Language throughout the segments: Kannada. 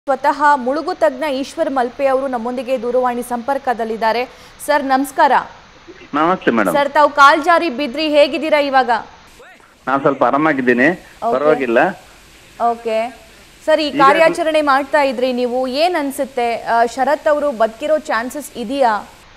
ಸ್ವತಃ ಮುಳುಗು ತಜ್ಞ ಈಶ್ವರ್ ಮಲ್ಪೆ ಅವರು ನಮ್ಮೊಂದಿಗೆ ದೂರವಾಣಿ ಸಂಪರ್ಕದಲ್ಲಿದ್ದಾರೆ ಸರ್ ನಮಸ್ಕಾರ ನಮಸ್ತೆ ಮೇಡಮ್ ಸರ್ ತಾವು ಕಾಲ್ ಜಾರಿ ಬಿದ್ರಿ ಹೇಗಿದ್ದೀರಾ ಇವಾಗ ನಾನು ಸ್ವಲ್ಪ ಆರಾಮಾಗಿದ್ದೀನಿ ಪರವಾಗಿಲ್ಲ ಓಕೆ ಸರ್ ಈ ಕಾರ್ಯಾಚರಣೆ ಮಾಡ್ತಾ ಇದ್ರಿ ನೀವು ಏನ್ ಅನ್ಸುತ್ತೆ ಆ, ಶರತ್ ಅವರು ಬದುಕಿರೋ ಚಾನ್ಸಸ್ ಇದೆಯಾ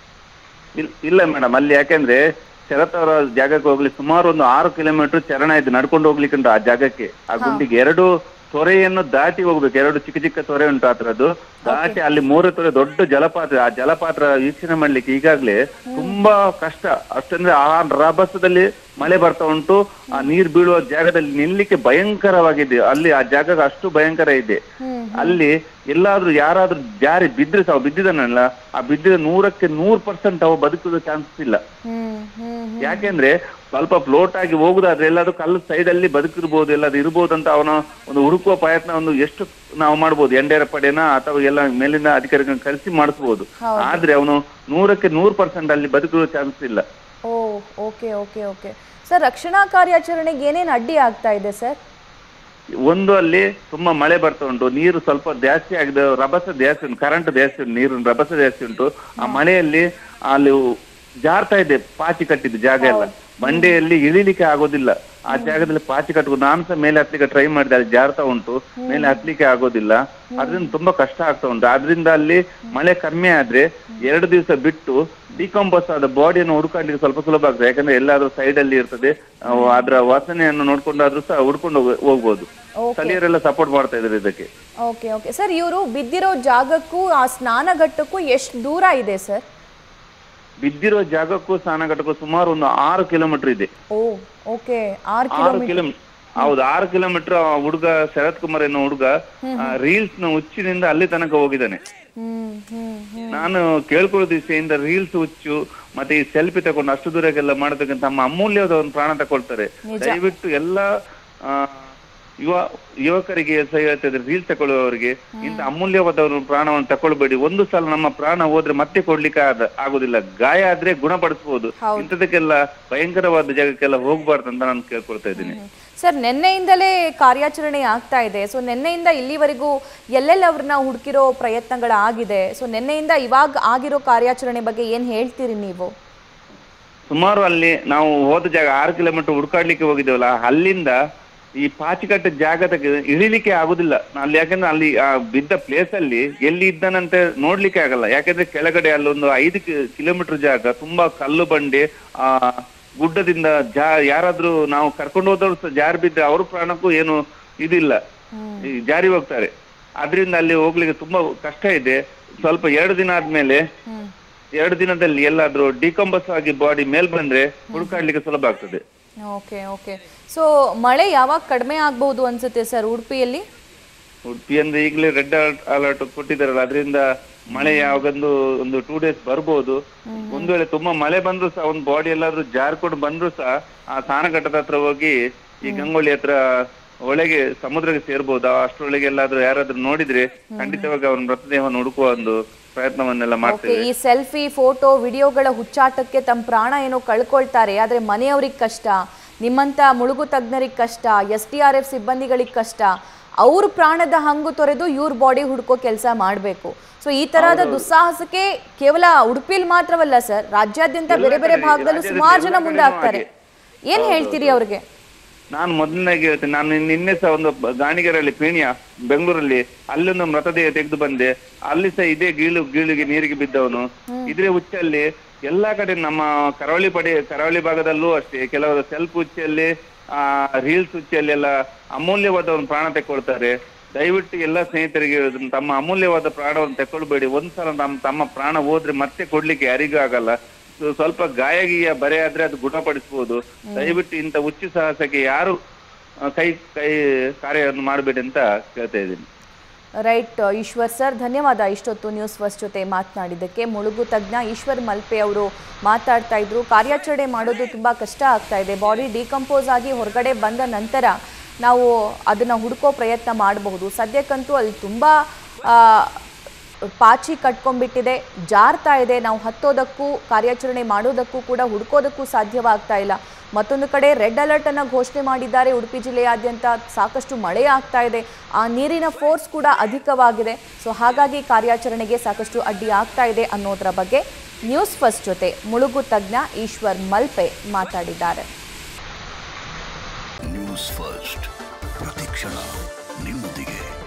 ಇಲ್- ಇಲ್ಲ ಮೇಡಮ್ ಅಲ್ಲಿ ಯಾಕೆಂದ್ರೆ ಶರತ್ ಅವರ ಜಾಗಕ್ಕೆ ಹೋಗ್ಲಿ ಸುಮಾರು ಒಂದು ಆರು ಕಿಲೋಮೀಟರ್ ಚರಣ ಇದೆ ನಡ್ಕೊಂಡು ಹೋಗ್ಲಿಕ್ಕೆ ಉಂಟು ಆ ಜಾಗಕ್ಕೆ ಆ ಗುಂಡಿಗೆ ಎರಡು ತೊರೆಯನ್ನು ದಾಟಿ ಹೋಗ್ಬೇಕು ಎರಡು ಚಿಕ್ಕ ಚಿಕ್ಕ ತೊರೆ ಉಂಟು ಆ ಥರದ್ದು ದಾಟಿ ಅಲ್ಲಿ ಮೂರು ತೊರೆ ದೊಡ್ಡ ಜಲಪಾತ ಆ ಜಲಪಾತ ವೀಕ್ಷಣೆ ಮಾಡ್ಲಿಕ್ಕೆ ಈಗಾಗ್ಲೇ ತುಂಬಾ ಕಷ್ಟ ಅಷ್ಟಂದ್ರೆ ಆ ರಭಸದಲ್ಲಿ ಮಳೆ ಬರ್ತಾ ಉಂಟು ಆ ನೀರ್ ಬೀಳುವ ಜಾಗದಲ್ಲಿ ನಿಲ್ಲಿಕ್ಕೆ ಭಯಂಕರವಾಗಿದೆ ಅಲ್ಲಿ ಆ ಜಾಗ ಅಷ್ಟು ಭಯಂಕರ ಇದೆ ಅಲ್ಲಿ ಎಲ್ಲಾದ್ರೂ ಯಾರಾದ್ರೂ ಜಾರಿ ಬಿದ್ರೆ ಸಹ ಬಿದ್ದಿದ್ದಾನಲ್ಲ ಆ ಬಿದ್ದಿದ ನೂರಕ್ಕೆ ನೂರ್ ಪರ್ಸೆಂಟ್ ಅವ ಬದುಕುವ ಚಾನ್ಸಸ್ ಇಲ್ಲ ಹ್ಮ್ ಹ್ಮ್ ಯಾಕೆಂದ್ರೆ ಸ್ವಲ್ಪ ಫ್ಲೋಟ್ ಆಗಿ ಹೋಗುದಾದ್ರೆ ಎಲ್ಲಾದ್ರೂ ಕಲ್ಲು ಸೈಡ್ ಅಲ್ಲಿ ಬದುಕಿರ್ಬೋದು ಎಲ್ಲಾದ್ರೂ ಇರ್ಬೋದು ಅಂತ ಅವನ ಒಂದು ಹುಡುಕುವ ಪ್ರಯತ್ನ ಒಂದು ಎಷ್ಟು ನಾವು ಮಾಡ್ಬೋದು ಎಂಡೇರ ಪಡೆನ ಅಥವಾ ಎಲ್ಲ ಮೇಲಿನ ಅಧಿಕಾರಿಗಳನ್ನ ಕರೆಸಿ ಮಾಡಿಸ್ಬೋದು ಆದ್ರೆ ಅವನು ನೂರಕ್ಕೆ ನೂರ್ ಪರ್ಸೆಂಟ್ ಅಲ್ಲಿ ಬದುಕುವ ಚಾನ್ಸ್ ಇಲ್ಲ ಓ ಓಕೆ ಓಕೆ ಓಕೆ ಸರ್ ರಕ್ಷಣಾ ಕಾರ್ಯಾಚರಣೆಗೆ ಏನೇನು ಅಡ್ಡಿ ಆಗ್ತಾ ಇದೆ ಸರ್ ಒಂದು ಅಲ್ಲಿ ತುಂಬಾ ಮಳೆ ಬರ್ತಾ ಉಂಟು ನೀರು ಸ್ವಲ್ಪ ಜಾಸ್ತಿ ಆಗಿದೆ ರಭಸ ಜಾಸ್ತಿ ಉಂಟು ಕರೆಂಟ್ ಜಾಸ್ತಿ ಉಂಟು ನೀರು ರಭಸ ಜಾಸ್ತಿ ಉಂಟು ಆ ಮಳೆಯಲ್ಲಿ ಅಲ್ಲಿ ಜಾರ್ತಾ ಇದೆ ಪಾಚಿ ಕಟ್ಟಿದ್ದು ಜಾಗ ಎಲ್ಲ ಬಂಡೆಯಲ್ಲಿ ಇಳಿಲಿಕ್ಕೆ ಆಗೋದಿಲ್ಲ ಆ ಜಾಗದಲ್ಲಿ ಪಾಚಿ ಕಟ್ಟುವುದು ನಾನು ಸಹ ಮೇಲೆ ಹತ್ಲಿಕ್ಕೆ ಟ್ರೈ ಮಾಡಿದೆ ಅಲ್ಲಿ ಜಾರ್ತಾ ಉಂಟು ಮೇಲೆ ಹತ್ಲಿಕ್ಕೆ ಆಗೋದಿಲ್ಲ ಅದರಿಂದ ತುಂಬಾ ಕಷ್ಟ ಆಗ್ತಾ ಉಂಟು ಅದರಿಂದ ಅಲ್ಲಿ ಮಳೆ ಕಮ್ಮಿ ಆದ್ರೆ ಎರಡು ದಿವಸ ಬಿಟ್ಟು ಡಿಕಾಂಪೋಸ್ ಆದ ಬಾಡಿಯನ್ನು ಹುಡುಕಾಡ್ಲಿಕ್ಕೆ ಸ್ವಲ್ಪ ಸುಲಭ ಆಗ್ತದೆ ಯಾಕಂದ್ರೆ ಎಲ್ಲಾದ್ರೂ ಸೈಡ್ ಅಲ್ಲಿ ಇರ್ತದೆ ಅವು ಅದರ ವಾಸನೆಯನ್ನು ನೋಡ್ಕೊಂಡಾದ್ರೂ ಸಹ ಹುಡ್ಕೊಂಡು ಹೋಗ್- ಹೋಗ್ಬೋದು ಸ್ಥಳೀಯರೆಲ್ಲ ಸಪೋರ್ಟ್ ಮಾಡ್ತಾ ಇದ್ದಾರೆ ಇದಕ್ಕೆ ಓಕೆ ಓಕೆ ಸರ್ ಇವರು ಬಿದ್ದಿರೋ ಜಾಗಕ್ಕೂ ಆ ಸ್ನಾನಘಟ್ಟಕ್ಕೂ ಎಷ್ಟು ದೂರ ಇದೆ ಸರ್ ಬಿದ್ದಿರೋ ಜಾಗಕ್ಕೂ ಸ್ನಾನಘಟ್ಟಕ್ಕೂ ಸುಮಾರು ಒಂದು ಆರು ಕಿಲೋಮೀಟರ್ ಇದೆ ಓ ಓಕೆ ಆರು ಆರು ಕಿಲೋಮೀಟರ್ ಹೌದು ಆರು ಕಿಲೋಮೀಟರ್ ಹುಡುಗ ಶರತ್ ಕುಮಾರ್ ಅನ್ನೋ ಹುಡುಗ ರೀಲ್ಸ್ ನ ಹುಚ್ಚಿನಿಂದ ಅಲ್ಲಿ ತನಕ ಹೋಗಿದ್ದಾನೆ ಹ್ಮ್ ಹ್ಮ್ ಹ್ಮ್ ನಾನು ಕೇಳ್ಕೊಳ್ಳೋ ದಿವಸದಿಂದ ರೀಲ್ಸ್ ಹುಚ್ಚು ಮತ್ತೆ ಈ ಸೆಲ್ಫಿ ತಗೊಂಡು ಅಷ್ಟು ದೂರಕ್ಕೆಲ್ಲ ಮಾಡತಕ್ಕಂಥ ತಮ್ಮ ಅಮೂಲ್ಯವಾದ ಒಂದು ಪ್ರಾಣ ತಕೊಳ್ತಾರೆ ದಯವಿಟ್ಟು ಎಲ್ಲ ಆ, ಯುವ ಯುವಕರಿಗೆ ಸಹ ಹೇಳ್ತಾ ಇದ್ರೆ ರೀಲ್ಸ್ ತಗೊಳ್ಳುವವರಿಗೆ ಇಂಥ ಅಮೂಲ್ಯವಾದ ಒಂದು ಪ್ರಾಣವನ್ನು ತಕೊಳ್ಬೇಡಿ ಒಂದು ಸಲ ನಮ್ಮ ಪ್ರಾಣ ಹೋದ್ರೆ ಮತ್ತೆ ಕೊಡ್ಲಿಕ್ಕೆ ಆದ ಆಗುದಿಲ್ಲ ಗಾಯ ಆದ್ರೆ ಗುಣಪಡಿಸಬಹುದು ಇಂಥದಕ್ಕೆಲ್ಲ ಭಯಂಕರವಾದ ಜಾಗಕ್ಕೆಲ್ಲ ಹೋಗ್ಬಾರ್ದು ಅಂತ ನಾನು ಕೇಳ್ಕೊಳ್ತಾ ಇದ್ದೀನಿ ಸರ್ ನಿನ್ನೆಯಿಂದಲೇ ಕಾರ್ಯಾಚರಣೆ ಆಗ್ತಾ ಇದೆ ಸೊ ನಿನ್ನೆಯಿಂದ ಇಲ್ಲಿವರೆಗೂ ಎಲ್ಲೆಲ್ಲಿ ಅವ್ರನ್ನ ಹುಡುಕಿರೋ ಪ್ರಯತ್ನಗಳಾಗಿದೆ ಸೊ ನಿನ್ನೆಯಿಂದ ಇವಾಗ ಆಗಿರೋ ಕಾರ್ಯಾಚರಣೆ ಬಗ್ಗೆ ಏನು ಹೇಳ್ತೀರಿ ನೀವು ಸುಮಾರು ಅಲ್ಲಿ ನಾವು ಹೋದ ಜಾಗ ಆರು ಕಿಲೋಮೀಟರ್ ಹುಡ್ಕಾಡ್ಲಿಕ್ಕೆ ಹೋಗಿದ್ದೇವಲ್ಲ ಅಲ್ಲಿಂದ ಈ ಪಾಚಿಕಟ್ಟ ಜಾಗದ ಇಳಿಲಿಕ್ಕೆ ಆಗುದಿಲ್ಲ ಅಲ್ಲಿ ಯಾಕಂದ್ರೆ ಅಲ್ಲಿ ಆ ಬಿದ್ದ ಪ್ಲೇಸ್ ಅಲ್ಲಿ ಎಲ್ಲಿ ಇದ್ದಾನಂತೆ ನೋಡ್ಲಿಕ್ಕೆ ಆಗಲ್ಲ ಯಾಕಂದ್ರೆ ಕೆಳಗಡೆ ಅಲ್ಲೊಂದು ಐದು ಕಿಲೋಮೀಟರ್ ಜಾಗ ತುಂಬಾ ಕಲ್ಲು ಬಂಡೆ ಆ ಗುಡ್ಡದಿಂದ ಜಾ ಯಾರಾದ್ರೂ ನಾವು ಕರ್ಕೊಂಡು ಹೋದವ್ರು ಸಹ ಜಾರಿ ಬಿದ್ರೆ ಅವ್ರ ಪ್ರಾಣಕ್ಕೂ ಏನು ಇದಿಲ್ಲ ಈ ಜಾರಿ ಹೋಗ್ತಾರೆ ಅದರಿಂದ ಅಲ್ಲಿ ಹೋಗ್ಲಿಕ್ಕೆ ತುಂಬಾ ಕಷ್ಟ ಇದೆ ಸ್ವಲ್ಪ ಎರಡು ದಿನ ಆದ್ಮೇಲೆ ಎರಡು ದಿನದಲ್ಲಿ ಎಲ್ಲಾದ್ರೂ ಡಿಕಂಬಸ್ ಆಗಿ ಬಾಡಿ ಮೇಲ್ ಬಂದ್ರೆ ಹುಡುಕಾಡ್ಲಿಕ್ಕೆ ಸುಲಭ ಆಗ್ತದೆ ಓಕೆ ಓಕೆ ಸೊ ಮಳೆ ಯಾವಾಗ ಕಡಿಮೆ ಆಗ್ಬಹುದು ಅನ್ಸುತ್ತೆ ಸರ್ ಉಡುಪಿಯಲ್ಲಿ ಉಡುಪಿ ಅಂದ್ರೆ ಈಗಲೇ ರೆಡ್ ಅಲರ್ಟ್ ಕೊಟ್ಟಿದ್ದಾರಲ್ಲ ಅದರಿಂದ ಮಳೆ ಯಾವಾಗಂದು ಒಂದು ಟೂ ಡೇಸ್ ಬರ್ಬೋದು ಒಂದ್ ವೇಳೆ ತುಂಬಾ ಮಳೆ ಬಂದ್ರು ಸಹ ಒಂದು ಬಾಡಿ ಎಲ್ಲಾದ್ರೂ ಜಾರ್ಕೊಂಡು ಬಂದ್ರು ಸಹ ಆ ಸ್ನಾನಘಟ್ಟದ ಹತ್ರ ಹೋಗಿ ಈ ಗಂಗೊಳ್ಳಿ ಹತ್ರ ಒಳಗೆ ಸಮುದ್ರಕ್ಕೆ ಸೇರ್ಬೋದು ಆ ಅಷ್ಟರೊಳಗೆ ಎಲ್ಲಾದ್ರೂ ಯಾರಾದ್ರೂ ನೋಡಿದ್ರೆ ಖಂಡಿತವಾಗಿ ಅವ್ರ ಮೃತದೇಹವನ್ನು ಹುಡುಕುವ ಒಂದು ಪ್ರಯತ್ನವನ್ನೆಲ್ಲ ಮಾಡ್ತೇವೆ ಓಕೆ ಈ ಸೆಲ್ಫಿ ಫೋಟೋ ವಿಡಿಯೋಗಳ ಹುಚ್ಚಾಟಕ್ಕೆ ತಮ್ಮ ಪ್ರಾಣ ಏನೋ ಕಳ್ಕೊಳ್ತಾರೆ ಆದರೆ ಮನೆಯವ್ರಿಗೆ ಕಷ್ಟ ನಿಮ್ಮಂಥ ಮುಳುಗು ತಜ್ಞರಿಗೆ ಕಷ್ಟ ಎಸ್ ಡಿ ಆರ್ ಎಫ್ ಸಿಬ್ಬಂದಿಗಳಿಗೆ ಕಷ್ಟ ಅವ್ರ ಪ್ರಾಣದ ಹಂಗು ತೊರೆದು ಇವ್ರ ಬಾಡಿ ಹುಡ್ಕೋ ಕೆಲಸ ಮಾಡಬೇಕು ಸೊ ಈ ತರಹದ ದುಸ್ಸಾಹಸಕ್ಕೆ ಕೇವಲ ಉಡುಪಿಲಿ ಮಾತ್ರವಲ್ಲ ಸರ್ ರಾಜ್ಯಾದ್ಯಂತ ಬೇರೆ ಬೇರೆ ಭಾಗದಲ್ಲೂ ಸುಮಾರು ಜನ ಮುಂದೆ ಆಗ್ತಾರೆ ಏನ್ ಹೇಳ್ತೀರಿ ಅವ್ರಿಗೆ ನಾನು ಮೊದಲನಾಗಿ ಹೇಳ್ತೇನೆ ನಾನು ನಿನ್ನೆ ಸಹ ಒಂದು ಬ- ಗಾಣಿಗೆರಲ್ಲಿ ಪೀಣ್ಯ ಬೆಂಗಳೂರಲ್ಲಿ ಅಲ್ಲೊಂದು ಮೃತದೇಹ ತೆಗೆದು ಬಂದೆ ಅಲ್ಲಿ ಸಹ ಇದೇ ಗೀಳು ಗೀಳಿಗೆ ನೀರಿಗೆ ಬಿದ್ದವನು ಇದ್ರೆ ಹುಚ್ಚಲ್ಲಿ ಎಲ್ಲಾ ಕಡೆ ನಮ್ಮ ಕರಾವಳಿ ಪಡೆ ಕರಾವಳಿ ಭಾಗದಲ್ಲೂ ಅಷ್ಟೇ ಕೆಲವರು ಸೆಲ್ಫ್ ಹುಚ್ಚಲ್ಲಿ ಆ ರೀಲ್ಸ್ ಹುಚ್ಚಲ್ಲಿ ಎಲ್ಲ ಅಮೂಲ್ಯವಾದ ಒಂದು ಪ್ರಾಣ ತೆಕ್ಕೊಳ್ತಾರೆ ದಯವಿಟ್ಟು ಎಲ್ಲ ಸ್ನೇಹಿತರಿಗೆ ಹೇಳೋದು, ತಮ್ಮ ಅಮೂಲ್ಯವಾದ ಪ್ರಾಣವನ್ನು ತೆಕ್ಕೊಳ್ಬೇಡಿ ಒಂದ್ಸಲ ನಮ್ಮ ತಮ್ಮ ಪ್ರಾಣ ಹೋದ್ರೆ ಮತ್ತೆ ಕೊಡ್ಲಿಕ್ಕೆ ಯಾರಿಗೂ ಆಗಲ್ಲ ಸೊ ಸ್ವಲ್ಪ ಗಾಯ ಗೀಯ ಬರೆ ಆದ್ರೆ ಅದು ಗುಣಪಡಿಸಬಹುದು ದಯವಿಟ್ಟು ಇಂಥ ಹುಚ್ಚು ಸಾಹಸಕ್ಕೆ ಯಾರು ಆ, ಕೈ ಕೈ ಕಾರ್ಯವನ್ನು ಮಾಡಬೇಡಿ ಅಂತ ಕೇಳ್ತಾ ಇದ್ದೀನಿ ರೈಟ್ ಈಶ್ವರ್ ಸರ್ ಧನ್ಯವಾದ ಇಷ್ಟೊತ್ತು ನ್ಯೂಸ್ ಫಸ್ಟ್ ಜೊತೆ ಮಾತನಾಡಿದ್ದಕ್ಕೆ ಮುಳುಗು ತಜ್ಞ ಈಶ್ವರ್ ಮಲ್ಪೆ ಅವರು ಮಾತಾಡ್ತಾ ಇದ್ರು ಕಾರ್ಯಾಚರಣೆ ಮಾಡೋದು ತುಂಬ ಕಷ್ಟ ಆಗ್ತಾ ಇದೆ ಬಾಡಿ ಡಿಕಂಪೋಸ್ ಆಗಿ ಹೊರಗಡೆ ಬಂದ ನಂತರ ನಾವು ಅದನ್ನು ಹುಡುಕೋ ಪ್ರಯತ್ನ ಮಾಡಬಹುದು ಸದ್ಯಕ್ಕಂತೂ ಅಲ್ಲಿ ತುಂಬ ಪಾಚಿ ಕಟ್ಕೊಂಡ್ಬಿಟ್ಟಿದೆ ಜಾರ್ತಾ ಇದೆ ನಾವು ಹತ್ತೋದಕ್ಕೂ ಕಾರ್ಯಾಚರಣೆ ಮಾಡೋದಕ್ಕೂ ಕೂಡ ಹುಡ್ಕೋದಕ್ಕೂ ಸಾಧ್ಯವಾಗ್ತಾ ಇಲ್ಲ ಮತ್ತೊಂದು ಕಡೆ ರೆಡ್ ಅಲರ್ಟ್ ಅನ್ನ ಘೋಷಣೆ ಮಾಡಿದ್ದಾರೆ ಉಡುಪಿ ಜಿಲ್ಲೆಯಾದ್ಯಂತ ಸಾಕಷ್ಟು ಮಳೆ ಆಗ್ತಾ ಇದೆ ಆ ನೀರಿನ ಫೋರ್ಸ್ ಕೂಡ ಅಧಿಕವಾಗಿದೆ ಸೊ ಹಾಗಾಗಿ ಕಾರ್ಯಾಚರಣೆಗೆ ಸಾಕಷ್ಟು ಅಡ್ಡಿ ಆಗ್ತಾ ಇದೆ ಅನ್ನೋದರ ಬಗ್ಗೆ ನ್ಯೂಸ್ ಫಸ್ಟ್ ಜೊತೆ ಮುಳುಗು ತಜ್ಞ ಈಶ್ವರ್ ಮಲ್ಪೆ ಮಾತಾಡಿದ್ದಾರೆ ನ್ಯೂಸ್ ಫಸ್ಟ್ ಪ್ರತಿಕ್ಷಣ ನಿಮ್ಮೊಂದಿಗೆ